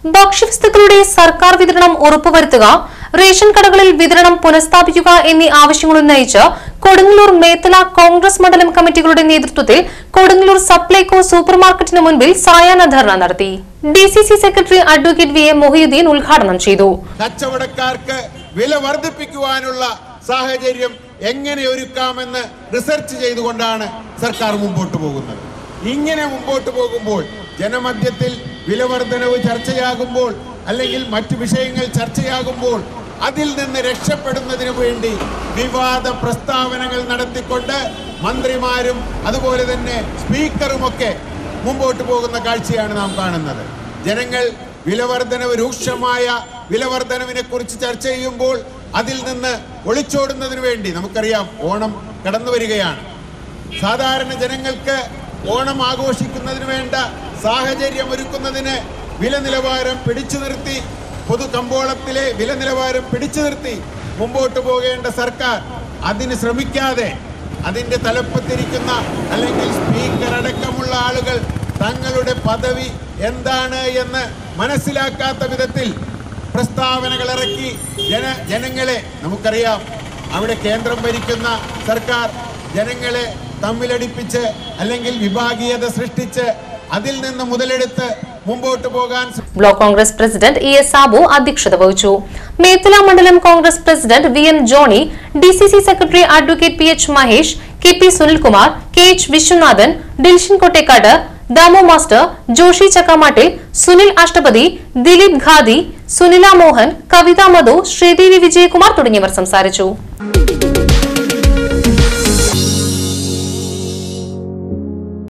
ഭക്ഷ്യവസ്തുക്കളുടെ സർക്കാർ വിതരണം ഉറപ്പുവരുത്തുക റേഷൻ കടകളിൽ വിതരണം പുനഃസ്ഥാപിക്കുക എന്നീ ആവശ്യങ്ങൾ ഉന്നയിച്ച് കൊടുങ്ങല്ലൂർ മേത്തല കോൺഗ്രസ് മണ്ഡലം കമ്മിറ്റികളുടെ നേതൃത്വത്തിൽ കൊടുങ്ങല്ലൂർ സപ്ലൈകോ സൂപ്പർമാർക്കറ്റിന് മുൻപിൽ സായാഹ്ന ധർണ നടത്തി D C C secretary advocate V A Mohiyuddin ഉദ്ഘാടനം ചെയ്തു കച്ചവടക്കാർക്ക് വില വർദ്ധിപ്പിക്കുവാനുള്ള സാഹചര്യം എങ്ങനെ ഒരുക്കാമെന്ന് റിസർച്ച് ചെയ്തുകൊണ്ടാണ് സർക്കാർ മുമ്പോട്ട് പോകുന്നത് ഇങ്ങനെ മുമ്പോട്ട് പോകുമ്പോൾ ജനമധ്യത്തിൽ വില വർധനവ് ചർച്ചയാകുമ്പോൾ അല്ലെങ്കിൽ മറ്റു വിഷയങ്ങൾ ചർച്ചയാകുമ്പോൾ അതിൽ നിന്ന് രക്ഷപ്പെടുന്നതിന് വേണ്ടി വിവാദ പ്രസ്താവനകൾ നടത്തിക്കൊണ്ട് മന്ത്രിമാരും അതുപോലെ തന്നെ സ്പീക്കറുമൊക്കെ മുമ്പോട്ട് പോകുന്ന കാഴ്ചയാണ് നാം കാണുന്നത് ജനങ്ങൾ വിലവർധനവ് രൂക്ഷമായ വിലവർധനവിനെ കുറിച്ച് ചർച്ച ചെയ്യുമ്പോൾ അതിൽ നിന്ന് ഒളിച്ചോടുന്നതിന് വേണ്ടി നമുക്കറിയാം ഓണം കടന്നു വരികയാണ് സാധാരണ ജനങ്ങൾക്ക് ഓണം ആഘോഷിക്കുന്നതിന് വേണ്ട സാഹചര്യം ഒരുക്കുന്നതിന് വില നിലവാരം പിടിച്ചു നിർത്തി പൊതു കമ്പോളത്തിലെ വില നിലവാരം പിടിച്ചു നിർത്തി മുമ്പോട്ട് പോകേണ്ട സർക്കാർ അതിന് ശ്രമിക്കാതെ അതിന്റെ തലപ്പത്തിരിക്കുന്ന അല്ലെങ്കിൽ സ്പീക്കർ അടക്കമുള്ള ആളുകൾ തങ്ങളുടെ പദവി എന്താണ് എന്ന് മനസ്സിലാക്കാത്ത വിധത്തിൽ പ്രസ്താവനകൾ ഇറക്കി ജന ജനങ്ങളെ നമുക്കറിയാം അവിടെ കേന്ദ്രം ഭരിക്കുന്ന സർക്കാർ ജനങ്ങളെ തമ്മിലടിപ്പിച്ച് അല്ലെങ്കിൽ വിഭാഗീയത സൃഷ്ടിച്ച് അതിൽ നിന്ന് മുതലെടുത്ത് മുമ്പോട്ട് പോകാൻ block Congress president E S Sabu അധ്യക്ഷത വഹിച്ചു മേത്തല മണ്ഡലം Congress president V M Johny D C C secretary advocate P H Mahesh K P Sunilkumar K H Viswanathan Dilshan Kottekkad Damo master Joshi Chakkamattil Sunil Ashtapathi Dileep Khadi Sunila Mohan Kavitha Madhu Sreedevi Vijayakumar തുടങ്ങിയവർ സംസാരിച്ചു